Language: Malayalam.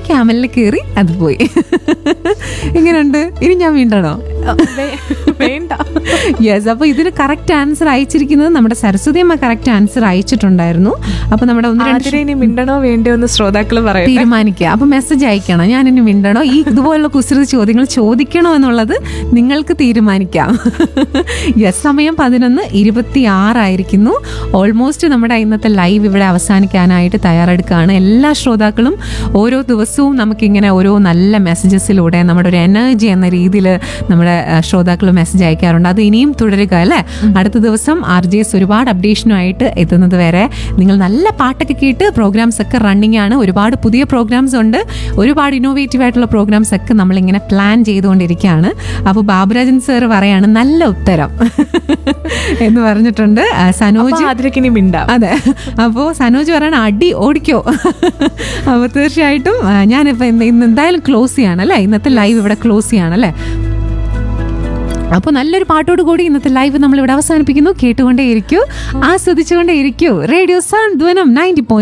ക്യാമലിൽ കയറി അത് പോയി എങ്ങനെയുണ്ട് ഇനി ഞാൻ വീണ്ടണോ വേ- വേണ്ട യെസ് അപ്പോൾ ഇതിന് കറക്റ്റ് ആൻസർ അയച്ചിരിക്കുന്നത് നമ്മുടെ സരസ്വതി അമ്മ കറക്റ്റ് ആൻസർ അയച്ചിട്ടുണ്ടായിരുന്നു അപ്പോൾ നമ്മുടെ ഒന്ന് രണ്ട് ആതിര ഇനി മിണ്ടണോ വേണ്ടയോ എന്ന് ശ്രോതാക്കൾ പറയും തീരുമാനിക്കുക അപ്പൊ മെസ്സേജ് അയക്കണം ഞാൻ ഇനി മിണ്ടണോ ഈ ഇതുപോലുള്ള കുസൃതി ചോദ്യങ്ങൾ ചോദിക്കണോ എന്നുള്ളത് നിങ്ങൾക്ക് തീരുമാനിക്കാം യെസ് സമയം പതിനൊന്ന് ഇരുപത്തി ആറായിരിക്കുന്നു ഓൾമോസ്റ്റ് നമ്മുടെ ഇന്നത്തെ ലൈവ് ഇവിടെ അവസാനിക്കാനായിട്ട് തയ്യാറെടുക്കുകയാണ് എല്ലാ ശ്രോതാക്കളും ഓരോ ദിവസവും നമുക്കിങ്ങനെ ഓരോ നല്ല മെസ്സേജസിലൂടെ നമ്മുടെ ഒരു എനർജി എന്ന രീതിയിൽ നമ്മുടെ ആ, ശ്രോതാക്കൾ മെസ്സേജ് അയക്കാറുണ്ട് അത് ഇനിയും തുടരുക അല്ലേ അടുത്ത ദിവസം ആർ ജി എസ് ഒരുപാട് അപ്ഡേഷനുമായിട്ട് എത്തുന്നത് വരെ നിങ്ങൾ നല്ല പാട്ടൊക്കെ കേട്ട് പ്രോഗ്രാംസ് ഒക്കെ റണ്ണിങ് ആണ് ഒരുപാട് പുതിയ പ്രോഗ്രാംസ് ഉണ്ട് ഒരുപാട് ഇന്നോവേറ്റീവ് ആയിട്ടുള്ള പ്രോഗ്രാംസ് ഒക്കെ നമ്മളിങ്ങനെ പ്ലാൻ ചെയ്തുകൊണ്ടിരിക്കുകയാണ് അപ്പോൾ ബാബുരാജൻ സാർ പറയാണ് നല്ല ഉത്തരം എന്ന് പറഞ്ഞിട്ടുണ്ട് ആ, സനോജ് അപ്പൊ ആതിരക്ക് ഇനി മിണ്ടാം അതെ അപ്പോൾ സനോജ് പറയണ അടി ഓടിക്കോ അപ്പോൾ തീർച്ചയായിട്ടും ആ, ഞാനിപ്പോൾ ഇന്ന് ഇന്ന് എന്തായാലും ക്ലോസ് ചെയ്യാണ് അല്ലേ ഇന്നത്തെ ലൈവ് ഇവിടെ ക്ലോസ് ചെയ്യാണ് അല്ലേ അപ്പോൾ നല്ലൊരു പാട്ടോട് കൂടി ഇന്നത്തെ ലൈവ് നമ്മൾ ഇവിടെ അവസാനിപ്പിക്കുന്നു കേട്ടുകൊണ്ടേ ഇരിക്കൂ ആസ്വദിച്ചുകൊണ്ടേ ഇരിക്കൂ റേഡിയോ സാന്ത്വനം നയൻറ്റി